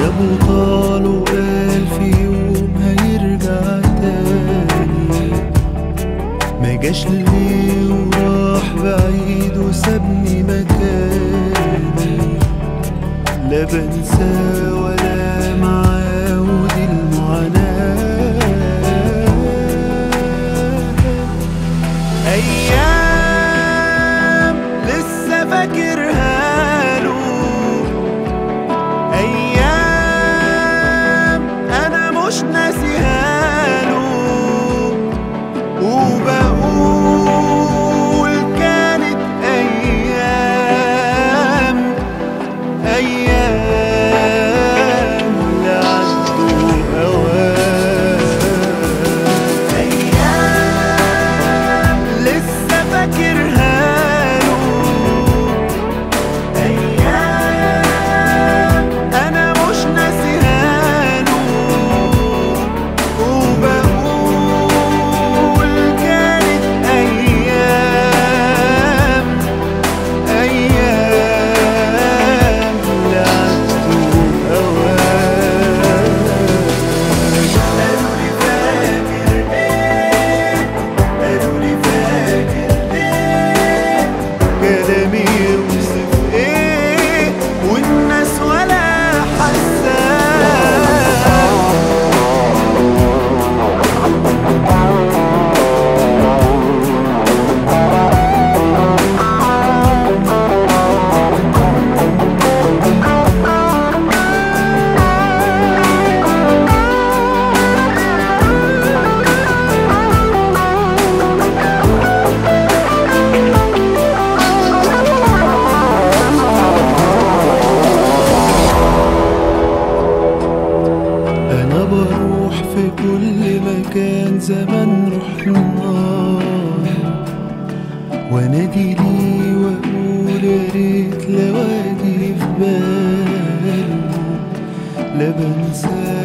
ابو طال وقال في يوم هيرجع تاني ما جاش ليه وراح بعيد وسابني مكاني لا بنسى ولا معاه ودي المعاناة أيام لسه فاكرها له أيام أنا مش ناسيها له وبقول كانت أيام أيام لعدوا أوام أيام لسه فاكرها له أيام أنا مش ناسيها له وبقول كانت أيام أيام لعدوا أوام قالوا لي فاكر إيه قالوا لي فاكر إيه كلامي يوصف إيه والناس ولا حساه أنا بروح في كل مكان زمان رحنا وانادي ليه واقول يا ريت لو اجي في باله لا بنساه